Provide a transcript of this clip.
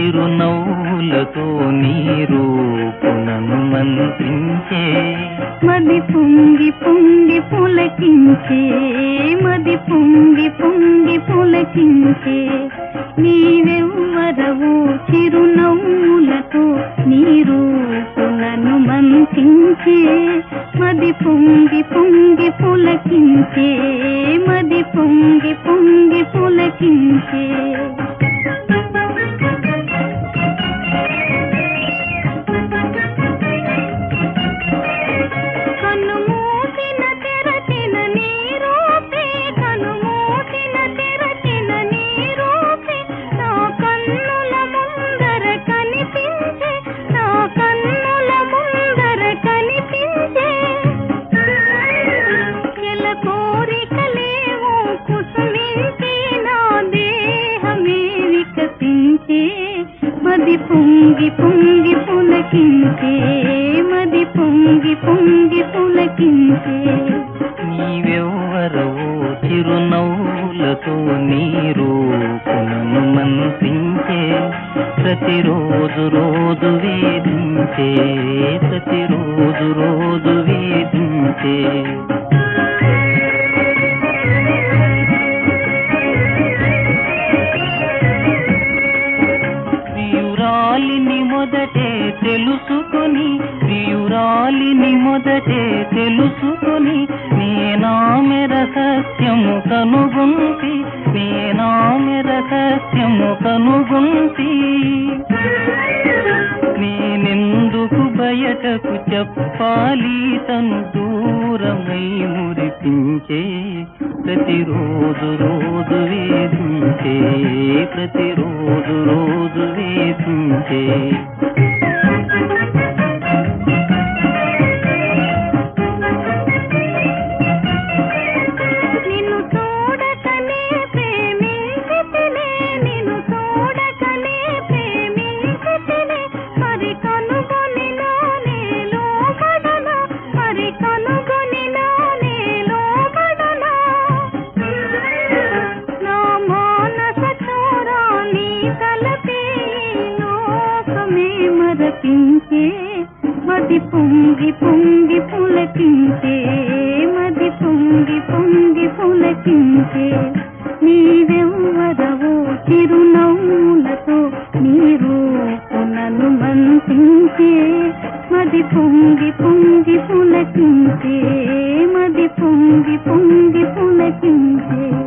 చిరునవ్వులతో నీ రూపునను మంత్రించే మది పొంగి పొంగి పులకించే మది పొంగి పొంగి పులకించే నీవెవ్వరవు చిరునవ్వులతో నీ రూపులను మంచించే మది పొంగి పొంగి పులకించే మది పొంగి పొంగి పులకించే కనుమూసిన తెరచిన నీ రూపే కనుమూసిన తెరచిన నీ రూపే నా కన్నుల ముందర కనిపించే నా కన్నుల ముందర కనిపించే ఎల కోరికలేవో కుసుమించి నా దేహమే వికసించే మది పొంగి పొంగి పులకించే మది పొంగి పొంగి పులకించే నీవెవ్వరవో చిరునవ్వులతో నీ రూపునను మంత్రించే ప్రతిరోజు రోజు వేధించే ప్రతిరోజు రోజు వేధించే ప్రియురాలిని మొదటే తెలుసుకొని ప్రియురాలిని మొదటే తెలుసుకొని నేనామె రహస్యము కనుగొంటి నేనామె రహస్యము కనుగొంటి నేనెందుకు బయటకు చెప్పాలి తను దూరమై మురిపించే ప్రతిరోజు రోజు వేధించే ప్రతిరోజు రోజు వేధించే నిన్ను చూడకనే ప్రేమించితినే నిన్ను చూడకనే ప్రేమించితినే మరి కనుగొని నానే లోబడనా మరి కనుగొని నానే లోబడనా నా మానస చోరాని తలపే లోకమే మరపించే మది పొంగి పొంగి పులకించే మది పొంగి పొంగి పులకించే నీవెవ్వరవో చిరునవ్వులతో నీ రూపునను మంచించే మది పొంగి పొంగి పులకించే మది పొంగి పొంగి పులకించే